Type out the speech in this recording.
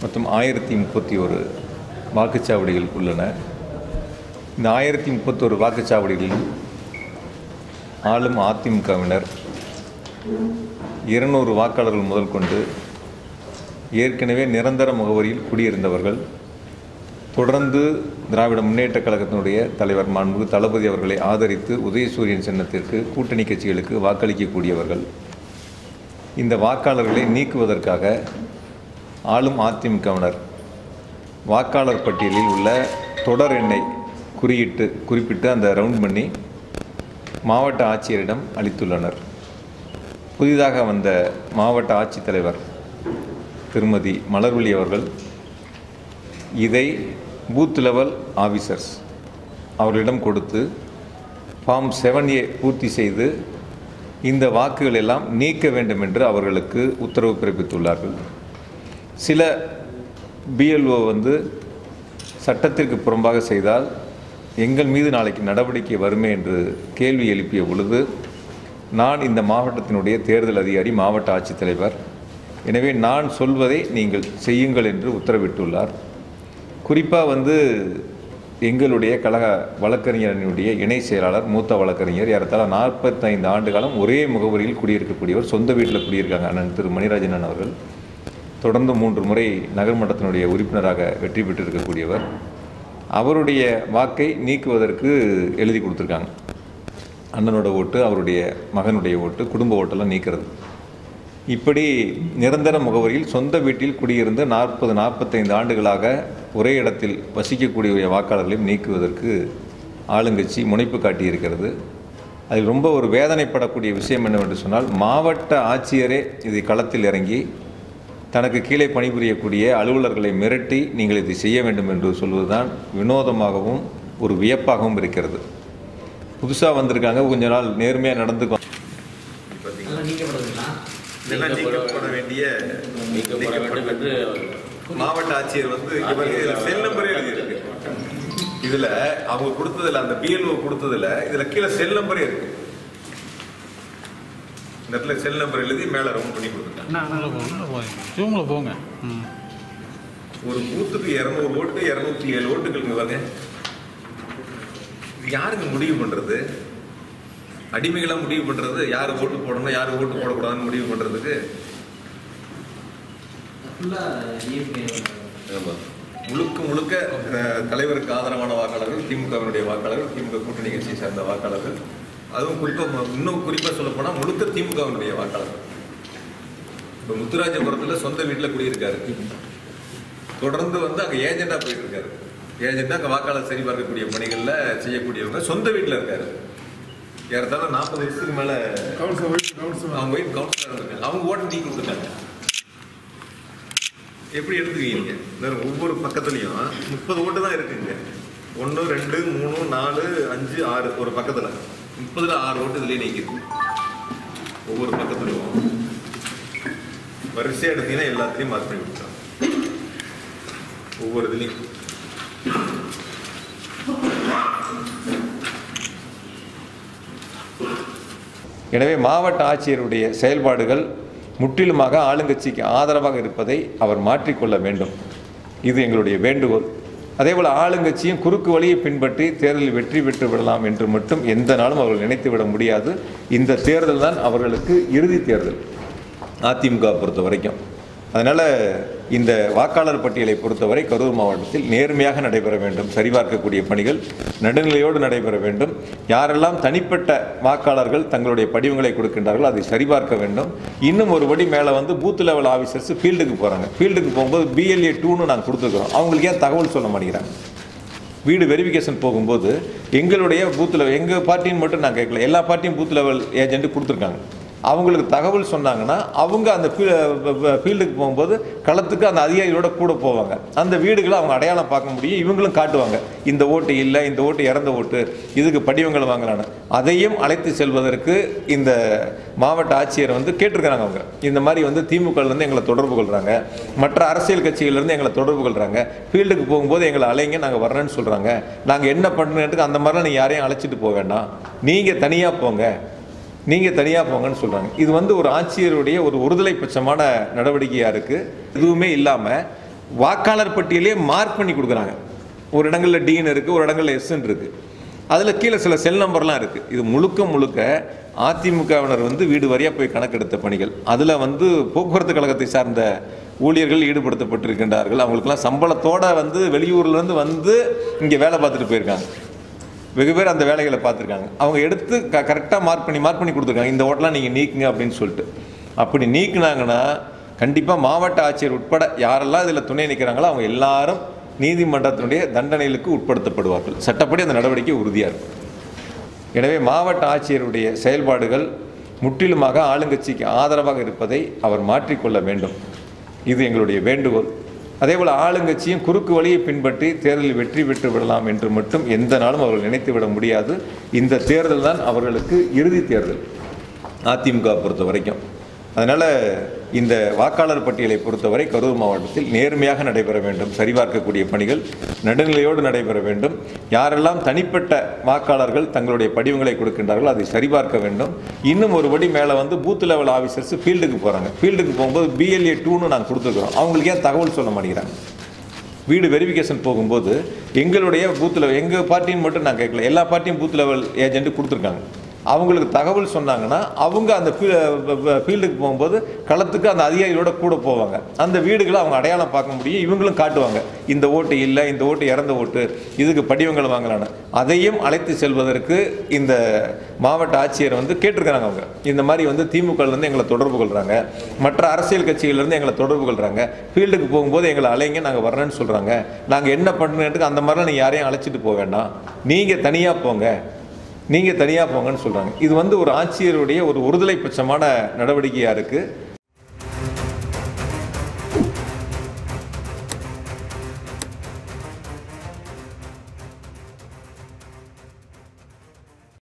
மொத்தம் ஆயிரத்தி முப்பத்தி ஒரு வாக்குச்சாவடிகள் உள்ளன இந்த ஆயிரத்தி முப்பத்தொரு வாக்குச்சாவடிகளில் ஆளும் அதிமுகவினர் இருநூறு வாக்காளர்கள் முதல் கொண்டு ஏற்கனவே நிரந்தர முகவரியில் குடியிருந்தவர்கள் தொடர்ந்து திராவிட முன்னேற்றக் கழகத்தினுடைய தலைவர் மாண்புமிகு தளபதி அவர்களை ஆதரித்து உதயசூரியன் சின்னத்திற்கு கூட்டணி கட்சிகளுக்கு வாக்களிக்கக்கூடியவர்கள் இந்த வாக்காளர்களை நீக்குவதற்காக ஆளும் அதிமுகவினர் வாக்காளர் பட்டியலில் உள்ள தொடர் எண்ணை குறியிட்டு குறிப்பிட்டு அந்த ரவுண்ட் பண்ணி மாவட்ட ஆட்சியரிடம் அளித்துள்ளனர் புதிதாக வந்த மாவட்ட ஆட்சித்தலைவர் திருமதி மலர்விழி அவர்கள் இதை பூத் லெவல் ஆஃபீஸர்ஸ் அவர்களிடம் கொடுத்து ஃபார்ம் செவன் ஏ பூர்த்தி செய்து இந்த வாக்குகள் எல்லாம் நீக்க வேண்டும் என்று அவர்களுக்கு உத்தரவு பிறப்பித்துள்ளார்கள் சில பிஎல்ஓ வந்து சட்டத்திற்கு புறம்பாக செய்தால் எங்கள் மீது நாளைக்கு நடவடிக்கை வருமே என்று கேள்வி எழுப்பிய பொழுது நான் இந்த மாவட்டத்தினுடைய தேர்தல் அதிகாரி மாவட்ட ஆட்சித்தலைவர் எனவே நான் சொல்வதை நீங்கள் செய்யுங்கள் என்று உத்தரவிட்டுள்ளார் குறிப்பாக வந்து எங்களுடைய கழக வழக்கறிஞரனுடைய இணை செயலாளர் மூத்த வழக்கறிஞர் ஏறத்தாழ நாற்பத்தைந்து ஆண்டு காலம் ஒரே முகவரியில் குடியிருக்கக்கூடியவர் சொந்த வீட்டில் குடியிருக்காங்க அண்ணன் திரு மணிராஜன் அவர்கள் தொடர்ந்து மூன்று முறை நகர்மன்றத்தினுடைய உறுப்பினராக வெற்றி பெற்றிருக்கக்கூடியவர் அவருடைய வாக்கை நீக்குவதற்கு எழுதி கொடுத்துருக்காங்க அண்ணனோட ஓட்டு அவருடைய மகனுடைய ஓட்டு குடும்ப ஓட்டெல்லாம் நீக்கிறது இப்படி நிரந்தர முகவரியில் சொந்த வீட்டில் குடியிருந்து நாற்பது நாற்பத்தைந்து ஆண்டுகளாக ஒரே இடத்தில் வசிக்கக்கூடிய வாக்காளர்களையும் நீக்குவதற்கு ஆளுங்கட்சி முனைப்பு காட்டியிருக்கிறது அதில் ரொம்ப ஒரு வேதனைப்படக்கூடிய விஷயம் என்னவென்று சொன்னால் மாவட்ட ஆட்சியரே இதை களத்தில் இறங்கி தனக்கு கீழே பணிபுரியக்கூடிய அலுவலர்களை மிரட்டி நீங்கள் இதை செய்ய வேண்டும் என்று சொல்வதுதான் வினோதமாகவும் ஒரு வியப்பாகவும் இருக்கிறது புதுசாக வந்திருக்காங்க கொஞ்ச நாள் நேர்மையாக நடந்துக்கும் அதெல்லாம் நீக்கப்படுதுங்களா இதெல்லாம் நீக்கப்பட வேண்டிய நீக்கப்பட வேண்டும் என்று மாவட்ட ஆட்சியர் வந்து இவர் செல் நம்பரே எழுதியிருக்கு இதுல அவங்க கொடுத்ததுல அந்த பிஎல்ஓ கொடுத்ததுல இதுல கீழே செல் நம்பரே இருக்கு இந்த இடத்துல செல் நம்பர் எழுதி மேல ரவுண்ட் பண்ணி கொடுத்துருக்காங்க உள்ள போங்க உள்ள போங்க ஜூம்ல போங்க ம் ஒரு பூத்துக்கு இரநூறு ஓட்டு இரநூத்தி ஏழு ஓட்டுகளுங்க வாங்க இது யாருங்க முடிவு பண்றது அடிமைகளா முடிவு பண்றது யாரு ஓட்டு போடணும் யாரு ஓட்டு போடக்கூடாதுன்னு முடிவு பண்றதுக்கு ஃபுல்லாக இஎம்கே ஆமா முழுக்க முழுக்க அஹ், தலைவருக்கு ஆதரவான வாக்காளர்கள் திமுகவினுடைய வாக்காளர்கள் திமுக கூட்டணி கட்சியை சேர்ந்த வாக்காளர்கள் அதுவும் குறிப்பாக இன்னும் குறிப்பாக சொல்லப் போனா முழுக்க திமுகவினுடைய வாக்காளர்கள் இப்போ முத்துராஜபுரத்தில் சொந்த வீட்டில் குடியிருக்காரு தொடர்ந்து வந்து அங்கே ஏஜெண்டாக போயிட்டு இருக்காரு ஏஜெண்டாக அங்கே வாக்காளர் சரி பார்க்கக்கூடிய பணிகளில் செய்யக்கூடியவங்க சொந்த வீட்டில் இருக்காரு ஏறத்தாழ நாற்பது வருஷத்துக்கு மேலே அவங்க ஒய்ஃப் கவுன்சிலர் இருக்காங்க அவங்க ஓட்டு நீக்கி கொடுத்துருக்காங்க எப்படி எடுத்துக்கீங்க வேற ஒவ்வொரு பக்கத்துலையும் முப்பது ஓட்டு தான் இருக்குங்க ஒன்று ரெண்டு மூணு நாலு அஞ்சு ஆறு ஒரு பக்கத்தில் முப்பதுல ஆறு ஓட்டு இதுலேயே நிற்கிது ஒவ்வொரு பக்கத்துலையும் வரிசையாக எடுத்தீங்கன்னா எல்லாத்துலேயும் மார்க் பண்ணி விட்டுறாங்க ஒவ்வொரு இதுலேயும் எனவே மாவட்ட ஆட்சியருடைய செயல்பாடுகள் முற்றிலுமாக ஆளுங்கட்சிக்கு ஆதரவாக இருப்பதை அவர் மாற்றிக்கொள்ள வேண்டும் இது எங்களுடைய வேண்டுகோள் அதேபோல் ஆளுங்கட்சியும் குறுக்கு வழியை பின்பற்றி தேர்தலில் வெற்றி பெற்று விடலாம் என்று மட்டும் எந்த நாளும் அவர்கள் நினைத்து விட முடியாது இந்த தேர்தல் தான் அவர்களுக்கு இறுதி தேர்தல் அதிமுக பொறுத்த வரைக்கும் அதனால் இந்த வாக்காளர் பட்டியலை பொறுத்தவரை கரூர் மாவட்டத்தில் நேர்மையாக நடைபெற வேண்டும் சரிபார்க்கக்கூடிய பணிகள் நடுநிலையோடு நடைபெற வேண்டும் யாரெல்லாம் தனிப்பட்ட வாக்காளர்கள் தங்களுடைய படிவங்களை கொடுக்கின்றார்களோ அதை சரிபார்க்க வேண்டும் இன்னும் ஒரு படி மேலே வந்து பூத் லெவல் ஆஃபீஸர்ஸ் ஃபீல்டுக்கு போகிறாங்க ஃபீல்டுக்கு போகும்போது பிஎல்ஏ டூன்னு நாங்கள் கொடுத்துருக்குறோம் அவங்களுக்கு ஏன் தகவல் சொல்ல மாட்டேங்கிறாங்க வீடு வெரிஃபிகேஷன் போகும்போது எங்களுடைய பூத் லெவல் எங்கள் பார்ட்டின்னு மட்டும் நான் கேட்கல எல்லா பார்ட்டியும் பூத் லெவல் ஏஜென்ட் கொடுத்துருக்காங்க அவங்களுக்கு தகவல் சொன்னாங்கன்னா அவங்க அந்த ஃபீல்டுக்கு போகும்போது களத்துக்கு அந்த அதிகாரிகளோட கூட போவாங்க அந்த வீடுகளை அவங்க அடையாளம் பார்க்க முடியும் இவங்களும் காட்டுவாங்க இந்த ஓட்டு இல்லை இந்த ஓட்டு இறந்த ஓட்டு இதுக்கு படிவங்கள் வாங்கலான்னு அதையும் அழைத்து செல்வதற்கு இந்த மாவட்ட ஆட்சியர் வந்து கேட்டிருக்கிறாங்க அவங்க இந்த மாதிரி வந்து திமுகலேருந்து எங்களை தொடர்பு கொள்கிறாங்க மற்ற அரசியல் கட்சிகள்லேருந்து எங்களை தொடர்பு கொள்கிறாங்க ஃபீல்டுக்கு போகும்போது எங்களை அலைங்க நாங்கள் வர்றேன்னு சொல்கிறாங்க நாங்கள் என்ன பண்ணுறதுக்கு அந்த மாதிரிலாம் நீங்கள் யாரையும் அழைச்சிட்டு போக வேண்டாம் நீங்கள் தனியாக போங்க நீங்கள் தனியாக போங்கன்னு சொல்கிறாங்க இது வந்து ஒரு ஆட்சியருடைய ஒரு ஒருதலை பட்சமான நடவடிக்கையாக இருக்குது எதுவுமே இல்லாமல் வாக்காளர் பட்டியலே மார்க் பண்ணி கொடுக்குறாங்க ஒரு இடங்களில் டீன் இருக்குது ஒரு இடங்களில் எஸ்ன்னு இருக்குது அதில் கீழே சில செல் நம்பர்லாம் இருக்குது இது முழுக்க முழுக்க அதிமுகவினர் வந்து வீடு வரியாக போய் கணக்கெடுத்த பணிகள் அதில் வந்து போக்குவரத்து கழகத்தை சார்ந்த ஊழியர்கள் ஈடுபடுத்தப்பட்டிருக்கின்றார்கள் அவங்களுக்கெல்லாம் சம்பளத்தோட வந்து வெளியூர்லேருந்து வந்து இங்கே வேலை பார்த்துட்டு போயிருக்காங்க வெகு பேர் அந்த வேலைகளை பார்த்துருக்காங்க அவங்க எடுத்து க கரெக்டாக மார்க் பண்ணி மார்க் பண்ணி கொடுத்துருக்காங்க இந்த ஓட்டெலாம் நீங்கள் நீக்குங்க அப்படின்னு சொல்லிட்டு அப்படி நீக்குனாங்கன்னா கண்டிப்பாக மாவட்ட ஆட்சியர் உட்பட யாரெல்லாம் இதில் துணை நிற்கிறாங்களோ அவங்க எல்லாரும் நீதிமன்றத்தினுடைய தண்டனைகளுக்கு உட்படுத்தப்படுவார்கள் சட்டப்படி அந்த நடவடிக்கை உறுதியாக இருக்கும் எனவே மாவட்ட ஆட்சியருடைய செயல்பாடுகள் முற்றிலுமாக ஆளுங்கட்சிக்கு ஆதரவாக இருப்பதை அவர் மாற்றிக்கொள்ள வேண்டும் இது எங்களுடைய வேண்டுகோள் அதேபோல் ஆளுங்கட்சியும் குறுக்கு வழியை பின்பற்றி தேர்தலில் வெற்றி பெற்று விடலாம் என்று மட்டும் எந்த நாளும் அவர்கள் நினைத்து விட முடியாது இந்த தேர்தல் தான் அவர்களுக்கு இறுதி தேர்தல் அதிமுக பொறுத்த வரைக்கும் அதனால் இந்த வாக்காளர் பட்டியலை பொறுத்தவரை கரூர் மாவட்டத்தில் நேர்மையாக நடைபெற வேண்டும் சரிபார்க்கக்கூடிய பணிகள் நடுநிலையோடு நடைபெற வேண்டும் யாரெல்லாம் தனிப்பட்ட வாக்காளர்கள் தங்களுடைய படிவங்களை கொடுக்கின்றார்களோ அதை சரிபார்க்க வேண்டும் இன்னும் ஒரு படி மேலே வந்து பூத் லெவல் ஆஃபீஸர்ஸ் ஃபீல்டுக்கு போகிறாங்க ஃபீல்டுக்கு போகும்போது பிஎல்ஏ டூன்னு நாங்கள் கொடுத்துருக்குறோம் அவங்களுக்கு ஏன் தகவல் சொல்ல மாட்டேங்கிறாங்க வீடு வெரிஃபிகேஷன் போகும்போது எங்களுடைய பூத் லெவல் எங்கள் பார்ட்டின்னு மட்டும் நான் கேட்கல எல்லா பார்ட்டியும் பூத் லெவல் ஏஜென்ட் கொடுத்துருக்காங்க அவங்களுக்கு தகவல் சொன்னாங்கன்னா அவங்க அந்த ஃபீல்டுக்கு போகும்போது களத்துக்கு அந்த அதிகாரிகளோட கூட போவாங்க அந்த வீடுகளை அவங்க அடையாளம் பார்க்க முடியும் இவங்களும் காட்டுவாங்க இந்த ஓட்டு இல்லை இந்த ஓட்டு இறந்த ஓட்டு இதுக்கு படிவங்கள் வாங்கலான்னு அதையும் அழைத்து செல்வதற்கு இந்த மாவட்ட ஆட்சியர் வந்து கேட்டிருக்கிறாங்க அவங்க இந்த மாதிரி வந்து திமுகலேருந்து எங்களை தொடர்பு கொள்கிறாங்க மற்ற அரசியல் கட்சிகள்லேருந்து எங்களை தொடர்பு கொள்கிறாங்க ஃபீல்டுக்கு போகும்போது எங்களை அலைங்க நாங்கள் வரணும்னு சொல்கிறாங்க நாங்கள் என்ன பண்ணுறதுக்கு அந்த மாதிரிலாம் நீங்கள் யாரையும் அழைச்சிட்டு போக வேண்டாம் நீங்கள் தனியாக போங்க நீங்கள் தனியாக போங்கன்னு சொல்கிறாங்க இது வந்து ஒரு ஆட்சியருடைய ஒரு ஒருதலை பட்சமான நடவடிக்கையாக இருக்குது